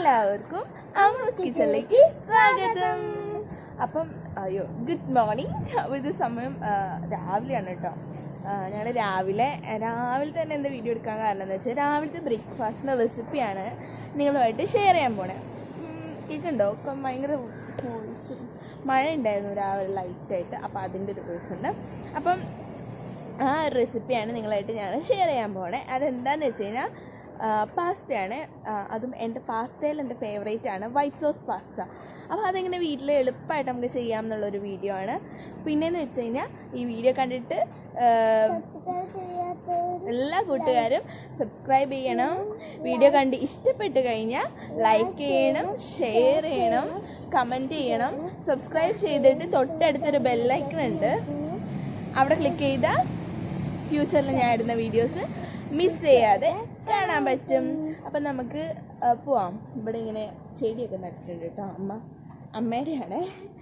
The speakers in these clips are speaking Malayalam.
എല്ലാവർക്കും അമ്മൂസ് കിച്ചണിലേക്ക് സ്വാഗതം അപ്പം അയ്യോ ഗുഡ് മോർണിംഗ് അപ്പോൾ ഇത് സമയം ആ, രാവിലെയാണ് കേട്ടോ ഞങ്ങൾ രാവിലെ രാവിലെ തന്നെ എന്താ വീഡിയോ എടുക്കാൻ കാരണം എന്താ വെച്ചാൽ രാവിലത്തെ ബ്രേക്ക്ഫാസ്റ്റിൻ്റെ റെസിപ്പിയാണ് നിങ്ങളുമായിട്ട് ഷെയർ ചെയ്യാൻ പോണേ കേൾക്കുന്നുണ്ടോ ഒക്കെ ഭയങ്കര voice. മഴ ഉണ്ടായിരുന്നു രാവിലെ ലൈറ്റായിട്ട് അപ്പോൾ അതിൻ്റെ ഒരു വോയിസ് ഉണ്ട് അപ്പം ആ ഒരു റെസിപ്പിയാണ് നിങ്ങളായിട്ട് ഞാൻ ഷെയർ ചെയ്യാൻ പോണേ അതെന്താണെന്ന് വെച്ച് കഴിഞ്ഞാൽ പാസ്തയാണ് അതും എൻ്റെ പാസ്തയിൽ എൻ്റെ ഫേവറേറ്റ് ആണ് വൈറ്റ് സോസ് പാസ്ത അപ്പോൾ അതെങ്ങനെ വീട്ടിൽ എളുപ്പമായിട്ട് നമുക്ക് ചെയ്യാം എന്നുള്ളൊരു വീഡിയോ ആണ് പിന്നെയെന്ന് വെച്ച് കഴിഞ്ഞാൽ ഈ വീഡിയോ കണ്ടിട്ട് ആ, എല്ലാ കൂട്ടുകാരും സബ്സ്ക്രൈബൺ ചെയ്യണം വീഡിയോ കണ്ട് ഇഷ്ടപ്പെട്ട് കഴിഞ്ഞാൽ ലൈക്ക് ചെയ്യണം ഷെയർ ചെയ്യണം കമൻറ്റ് ചെയ്യണം സബ്സ്ക്രൈബ് ചെയ്തിട്ട് തൊട്ടടുത്തൊരു ബെല്ലൈക്കൺ ഉണ്ട് അവിടെ ക്ലിക്ക് ചെയ്താൽ ഫ്യൂച്ചറിൽ ഞാൻ ഇടുന്ന വീഡിയോസ് മിസ് ചെയ്യാതെ കാണാൻ പറ്റും അപ്പം നമുക്ക് ആ, പോവാം ഇവിടെ ഇങ്ങനെ ചെടിയൊക്കെ നട്ടിട്ടുണ്ട് കേട്ടോ അമ്മ അമ്മയുടെയാണ്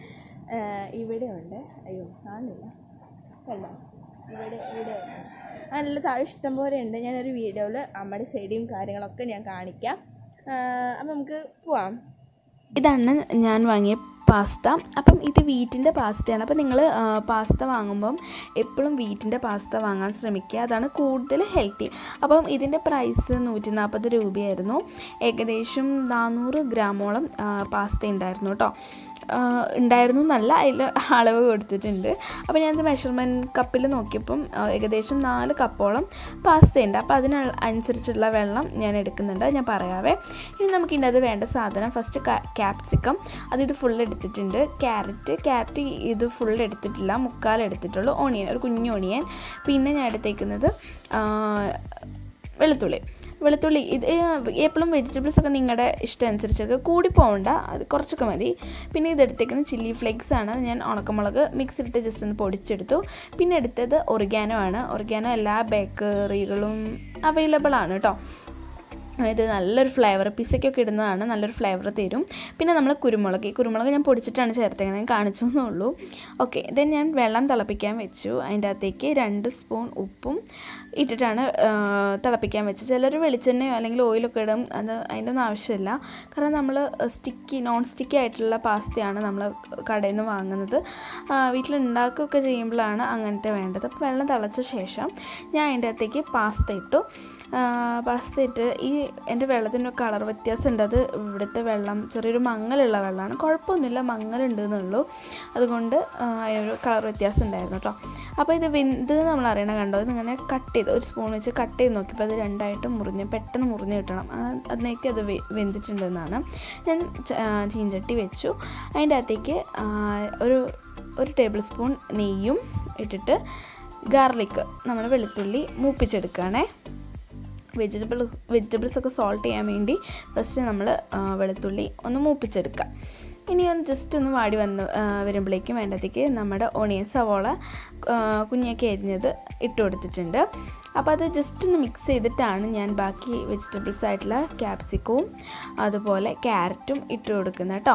ഇവിടെ ഉണ്ട് അയ്യോ കാണില്ല കണ്ടോ ഇവിടെ ഇവിടെ ഉണ്ട്. ആ നല്ല താഴെ ഇഷ്ടം പോലെ ഉണ്ട് ഞാനൊരു വീഡിയോയിൽ അമ്മയുടെ ചെടിയും കാര്യങ്ങളൊക്കെ ഞാൻ കാണിക്കാം അപ്പം നമുക്ക് പോവാം ഇതാണ് ഞാൻ വാങ്ങിയ പാസ്ത അപ്പം ഇത് വീറ്റിൻ്റെ പാസ്തയാണ് അപ്പം നിങ്ങൾ പാസ്ത വാങ്ങുമ്പം എപ്പോഴും വീറ്റിൻ്റെ പാസ്ത വാങ്ങാൻ ശ്രമിക്കുക അതാണ് കൂടുതൽ ഹെൽത്തി അപ്പം ഇതിൻ്റെ പ്രൈസ് നൂറ്റി നാൽപ്പത് രൂപയായിരുന്നു ഏകദേശം നാനൂറ് ഗ്രാമോളം ആ, പാസ്ത ഉണ്ടായിരുന്നു കേട്ടോ ആ, ഉണ്ടായിരുന്നു എന്നല്ല അതിൽ അളവ് കൊടുത്തിട്ടുണ്ട് അപ്പോൾ ഞാനത് മെഷർമെൻറ്റ് കപ്പിൽ നോക്കിയപ്പം ആ, ഏകദേശം നാല് കപ്പോളം പാസ്ത ഉണ്ട് അപ്പോൾ അതിന് അനുസരിച്ചുള്ള വെള്ളം ഞാൻ എടുക്കുന്നുണ്ട് അത് ഞാൻ പറയാവേ ഇനി നമുക്ക് ഇതിൻ്റെ അത് വേണ്ട സാധനം ഫസ്റ്റ് ക്യാപ്സിക്കം അത് ഇത് ഫുൾ എടുത്തിട്ടുണ്ട് ക്യാരറ്റ് ക്യാരറ്റ് ഇത് ഫുൾ എടുത്തിട്ടില്ല മുക്കാൽ എടുത്തിട്ടുള്ളൂ ഓണിയൻ ഒരു കുഞ്ഞു ഓണിയൻ പിന്നെ ഞാൻ എടുത്തേക്കുന്നത് ആ, വെളുത്തുള്ളി വെളുത്തുള്ളി ഇത് എപ്പോഴും വെജിറ്റബിൾസ് ഒക്കെ നിങ്ങളുടെ ഇഷ്ടം അനുസരിച്ചൊക്കെ കൂടി പോകണ്ട അത് കുറച്ചൊക്കെ മതി പിന്നെ ഇതെടുത്തേക്കുന്നത് ചില്ലി ഫ്ലേക്സ് ആണ് ഞാൻ ഉണക്കമുളക് മിക്സിലിട്ട് ജസ്റ്റ് ഒന്ന് പൊടിച്ചെടുത്തു പിന്നെ എടുത്തത് ഒറിഗാനോ ആണ് ഒറിഗാനോ എല്ലാ ബേക്കറികളും അവൈലബിൾ ആണ് കേട്ടോ ഇത് നല്ലൊരു ഫ്ലേവർ പിസയ്ക്കൊക്കെ ഇടുന്നതാണ് നല്ലൊരു ഫ്ലേവർ തരും പിന്നെ നമ്മൾ കുരുമുളക് ഈ കുരുമുളക് ഞാൻ പൊടിച്ചിട്ടാണ് ചേർത്തേക്കുന്നത് ഞാൻ കാണിച്ചു എന്നുള്ളൂ ഓക്കെ ദെൻ ഞാൻ വെള്ളം തിളപ്പിക്കാൻ വെച്ചു അതിൻ്റെ അകത്തേക്ക് രണ്ട് സ്പൂൺ ഉപ്പും ഇട്ടിട്ടാണ് ആ, തിളപ്പിക്കാൻ വെച്ചത് ചിലർ വെളിച്ചെണ്ണയോ അല്ലെങ്കിൽ ഓയിലൊക്കെ ഇടും അത് അതിൻ്റെ ഒന്നും ആവശ്യമില്ല കാരണം നമ്മൾ സ്റ്റിക്കി നോൺ സ്റ്റിക്കി ആയിട്ടുള്ള പാസ്തയാണ് നമ്മൾ കടയിൽ നിന്ന് വാങ്ങുന്നത് വീട്ടിൽ ഉണ്ടാക്കുകയൊക്കെ ചെയ്യുമ്പോഴാണ് അങ്ങനത്തെ വേണ്ടത് അപ്പോൾ വെള്ളം തിളച്ച ശേഷം ഞാൻ അതിൻ്റെ അകത്തേക്ക് പാസ്ത ഇട്ടു പാസ്ത ഇട്ട് ഈ എൻ്റെ വെള്ളത്തിൻ്റെ കളർ വ്യത്യാസമുണ്ട് അത് ഇവിടുത്തെ വെള്ളം ചെറിയൊരു മങ്ങലുള്ള വെള്ളമാണ് കുഴപ്പമൊന്നുമില്ല മങ്ങലുണ്ട് എന്നുള്ളൂ അതുകൊണ്ട് ആ, അതിനൊരു കളർ വ്യത്യാസം ഉണ്ടായിരുന്നു കേട്ടോ അപ്പോൾ ഇത് വെന്ത് നമ്മൾ അറിയണം കണ്ടോ ഇതിങ്ങനെ കട്ട് ചെയ്ത് ഒരു സ്പൂൺ വെച്ച് കട്ട് ചെയ്ത് നോക്കിയപ്പോൾ അത് രണ്ടായിട്ട് മുറിഞ്ഞ് പെട്ടെന്ന് മുറിഞ്ഞ് കിട്ടണം ആ, അതിനേക്ക് അത് വെ- വെന്തിട്ടുണ്ടെന്നാണ് ഞാൻ ച- ആ, ചീഞ്ചട്ടി വെച്ചു അതിൻ്റെ അകത്തേക്ക് ആ, ഒരു ഒരു ടേബിൾ സ്പൂൺ നെയ്യും ഇട്ടിട്ട് ഗാർലിക്ക് നമ്മൾ വെളുത്തുള്ളി മൂപ്പിച്ചെടുക്കുകയാണേ വെജിറ്റബിൾ വെജിറ്റബിൾസ് ഒക്കെ സോൾട്ട് ചെയ്യാൻ വേണ്ടി ഫസ്റ്റ് നമ്മൾ വെളുത്തുള്ളി ഒന്ന് മൂപ്പിച്ചെടുക്കുക ഇനി ഒന്ന് ജസ്റ്റ് ഒന്ന് വാടി വന്ന് ആ, വരുമ്പോഴേക്കും വേണ്ടത്തേക്ക് നമ്മുടെ ഓണിയൻ സവോള ആ, കുഞ്ഞൊക്കെ അരിഞ്ഞത് ഇട്ട് കൊടുത്തിട്ടുണ്ട് അപ്പോൾ അത് ജസ്റ്റ് ഒന്ന് മിക്സ് ചെയ്തിട്ടാണ് ഞാൻ ബാക്കി വെജിറ്റബിൾസ് ആയിട്ടുള്ള ക്യാപ്സിക്കവും അതുപോലെ ക്യാരറ്റും ഇട്ട് കൊടുക്കുന്നത് കേട്ടോ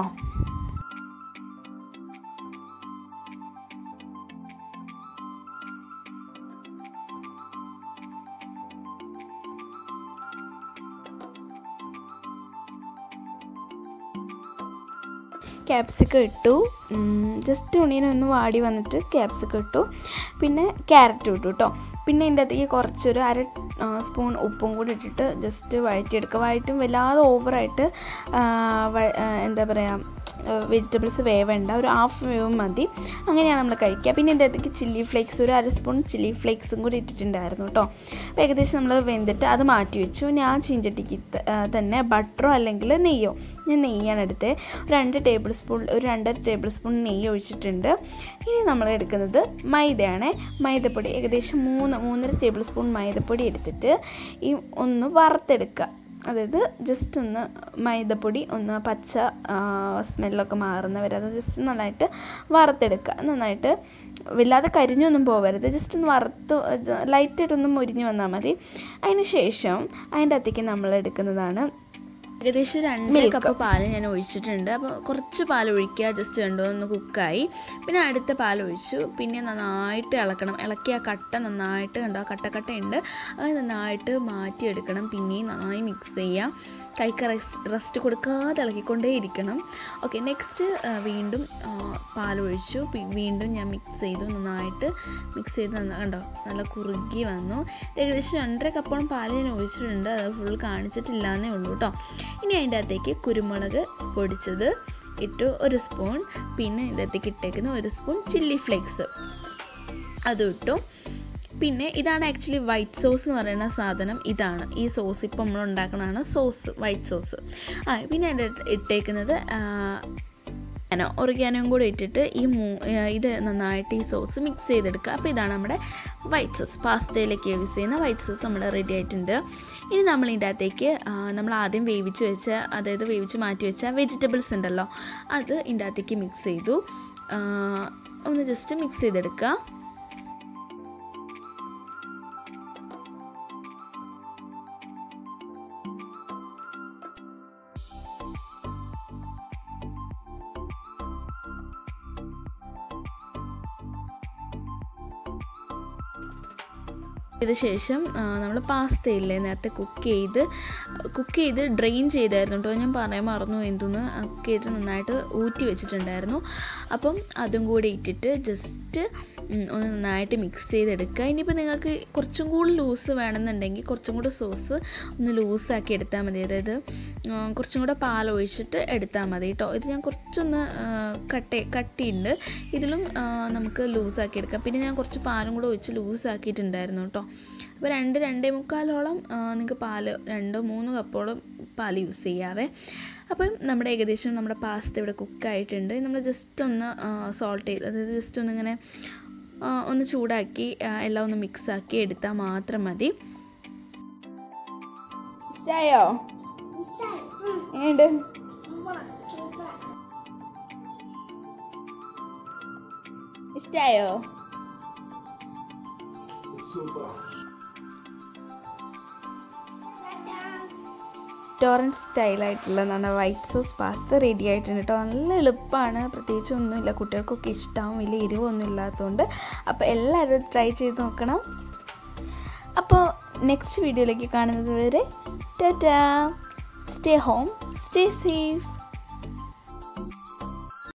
ക്യാപ്സിക്കം ഇട്ടു ജസ്റ്റ് ഉണ്ണിനൊന്ന് വാടി വന്നിട്ട് ക്യാപ്സിക്കം ഇട്ടു പിന്നെ ക്യാരറ്റ് ഇട്ടു കേട്ടോ പിന്നെ ഇതിൻ്റെ അകത്തേക്ക് കുറച്ചൊരു അര ആ, സ്പൂൺ ഉപ്പും കൂടി ഇട്ടിട്ട് ജസ്റ്റ് വഴറ്റിയെടുക്കുക വഴറ്റും വല്ലാതെ ഓവറായിട്ട് ആ, വ- ആ, എന്താ പറയുക വെജിറ്റബിൾസ് വേവേണ്ട ഒരു ഹാഫ് വേവ് മതി അങ്ങനെയാണ് നമ്മൾ കഴിക്കുക പിന്നെ ഇതിൻ്റെ അകത്തേക്ക് ചില്ലി ഫ്ലേക്സ് ഒരു അര സ്പൂൺ ചില്ലി ഫ്ലേക്സും കൂടി ഇട്ടിട്ടുണ്ടായിരുന്നു കേട്ടോ അപ്പോൾ ഏകദേശം നമ്മൾ വെന്തിട്ട് അത് മാറ്റി വെച്ചു ഞാൻ ചീഞ്ചട്ടിക്ക് ത- ആ, തന്നെ ബട്ടറോ അല്ലെങ്കിൽ നെയ്യോ ഞാൻ നെയ്യാണ് എടുത്തത് ഒരു രണ്ട് ടേബിൾ സ്പൂൺ ഒരു രണ്ടര ടേബിൾ സ്പൂൺ നെയ്യ് ഒഴിച്ചിട്ടുണ്ട് ഇനി നമ്മൾ എടുക്കുന്നത് മൈദയാണ് മൈദപ്പൊടി ഏകദേശം മൂന്ന് മൂന്നര ടേബിൾ സ്പൂൺ മൈദപ്പൊടി എടുത്തിട്ട് ഈ ഒന്ന് വറുത്തെടുക്കുക അതായത് ജസ്റ്റ് ഒന്ന് മൈദപ്പൊടി ഒന്ന് പച്ച ആ, സ്മെല്ലൊക്കെ മാറുന്ന വരെ അത് ജസ്റ്റ് നന്നായിട്ട് വറുത്തെടുക്കുക നന്നായിട്ട് വല്ലാതെ കരിഞ്ഞൊന്നും പോകരുത് ജസ്റ്റ് ഒന്ന് വറുത്ത് ലൈറ്റായിട്ടൊന്ന് മുരിഞ്ഞ് വന്നാൽ മതി അതിന് ശേഷം അതിൻ്റെ അകത്തേക്ക് നമ്മൾ എടുക്കുന്നതാണ് ഏകദേശം രണ്ട് കപ്പ് പാല് ഞാൻ ഒഴിച്ചിട്ടുണ്ട് അപ്പോൾ കുറച്ച് പാൽ ഒഴിക്കുക ജസ്റ്റ് രണ്ടോന്ന് കുക്കായി പിന്നെ അടുത്ത പാൽ ഒഴിച്ചു പിന്നെ നന്നായിട്ട് ഇളക്കണം ഇളക്കി ആ കട്ട നന്നായിട്ട് കണ്ടോ ആ കട്ട കട്ടയുണ്ട് അത് നന്നായിട്ട് മാറ്റിയെടുക്കണം പിന്നെയും നന്നായി മിക്സ് ചെയ്യുക കൈക്ക് റെസ്റ്റ് കൊടുക്കാതെ ഇളക്കിക്കൊണ്ടേ ഇരിക്കണം ഓക്കെ നെക്സ്റ്റ് വീണ്ടും ആ, പാലൊഴിച്ചു പി- വീണ്ടും ഞാൻ മിക്സ് ചെയ്തു നന്നായിട്ട് മിക്സ് ചെയ്ത് നന്നാ കണ്ടോ നല്ല കുറുകി വന്നു ഏകദേശം രണ്ടര കപ്പോളം പാല് ഞാൻ ഒഴിച്ചിട്ടുണ്ട് അത് ഫുൾ കാണിച്ചിട്ടില്ല എന്നേ ഉള്ളൂ കേട്ടോ ഇനി അതിൻ്റെ അകത്തേക്ക് കുരുമുളക് പൊടിച്ചത് ഇട്ടു ഒരു സ്പൂൺ പിന്നെ ഇതിൻ്റെ അകത്തേക്ക് ഇട്ടേക്കുന്ന ഒരു സ്പൂൺ ചില്ലി ഫ്ലേക്സ് അതും ഇട്ടു പിന്നെ ഇതാണ് ആക്ച്വലി വൈറ്റ് സോസ് എന്ന് പറയുന്ന സാധനം ഇതാണ് ഈ സോസ് ഇപ്പം നമ്മൾ ഉണ്ടാക്കുന്നതാണ് സോസ് വൈറ്റ് സോസ് ആ പിന്നെ അതിൻ്റെ ഇട്ടേക്കുന്നത് ഞാനോ ഒറിഗാനോയും കൂടി ഇട്ടിട്ട് ഈ മൂ ആ, ഇത് നന്നായിട്ട് ഈ സോസ് മിക്സ് ചെയ്തെടുക്കുക അപ്പോൾ ഇതാണ് നമ്മുടെ വൈറ്റ് സോസ് പാസ്തയിലേക്ക് യൂസ് ചെയ്യുന്ന വൈറ്റ് സോസ് നമ്മൾ റെഡി ആയിട്ടുണ്ട് ഇനി നമ്മൾ ഇതിൻ്റെ അകത്തേക്ക് ആ, നമ്മൾ ആദ്യം വേവിച്ച് വെച്ച അതായത് വേവിച്ച് മാറ്റി വെച്ച വെജിറ്റബിൾസ് ഉണ്ടല്ലോ അത് ഇതിൻ്റെ അകത്തേക്ക് മിക്സ് ചെയ്തു ആ, ഒന്ന് ജസ്റ്റ് മിക്സ് ചെയ്തെടുക്കുക ഇത് ശേഷം നമ്മൾ പാസ്തയില്ലേ നേരത്തെ കുക്ക് ചെയ്ത് കുക്ക് ചെയ്ത് ഡ്രെയിൻ ചെയ്തായിരുന്നു കേട്ടോ ഞാൻ പറയാൻ മറന്നു എന്തെന്ന് കുക്ക് ചെയ്ത് നന്നായിട്ട് ഊറ്റി വെച്ചിട്ടുണ്ടായിരുന്നു അപ്പം അതും കൂടി ഇട്ടിട്ട് ജസ്റ്റ് ഒന്ന് നന്നായിട്ട് മിക്സ് ചെയ്തെടുക്കുക ഇനിയിപ്പോൾ നിങ്ങൾക്ക് കുറച്ചും കൂടി ലൂസ് വേണമെന്നുണ്ടെങ്കിൽ കുറച്ചും കൂടെ സോസ് ഒന്ന് ലൂസാക്കി എടുത്താൽ മതി അതായത് ആ, കുറച്ചും കൂടെ പാൽ ഒഴിച്ചിട്ട് എടുത്താൽ മതി കേട്ടോ ഇത് ഞാൻ കുറച്ചൊന്ന് കട്ട് കട്ടിയുണ്ട് ഇതിലും ആ, നമുക്ക് ലൂസാക്കി എടുക്കാം പിന്നെ ഞാൻ കുറച്ച് പാലും കൂടെ ഒഴിച്ച് ലൂസാക്കിയിട്ടുണ്ടായിരുന്നു കേട്ടോ അപ്പോൾ രണ്ട് രണ്ടേ മുക്കാലോളം നിങ്ങൾക്ക് പാല് രണ്ടോ മൂന്ന് കപ്പോളം പാൽ യൂസ് ചെയ്യാവേ അപ്പം നമ്മുടെ ഏകദേശം നമ്മുടെ പാസ്ത ഇവിടെ കുക്കായിട്ടുണ്ട് നമ്മൾ ജസ്റ്റ് ഒന്ന് സോൾട്ട് ചെയ്ത് അതായത് ജസ്റ്റ് ഒന്നിങ്ങനെ ആ, ഒന്ന് ചൂടാക്കി ആ, എല്ലാം ഒന്ന് മിക്സാക്കി എടുത്താൽ മാത്രം മതി ഇഷ്ടായോ എങ്ങനെയുണ്ട് ഇഷ്ടായോ ടോറൻറ്റ് സ്റ്റൈലായിട്ടുള്ള നമ്മുടെ വൈറ്റ് സോസ് പാസ്ത റെഡി ആയിട്ടുണ്ട് കേട്ടോ നല്ല എളുപ്പമാണ് പ്രത്യേകിച്ച് ഒന്നുമില്ല കുട്ടികൾക്കൊക്കെ ഇഷ്ടമാവും വലിയ എരിവൊന്നും ഇല്ലാത്തതുകൊണ്ട് അപ്പോൾ എല്ലാവരും ട്രൈ ചെയ്ത് നോക്കണം അപ്പോൾ നെക്സ്റ്റ് വീഡിയോയിലേക്ക് കാണുന്നത് വരെ tata stay home stay safe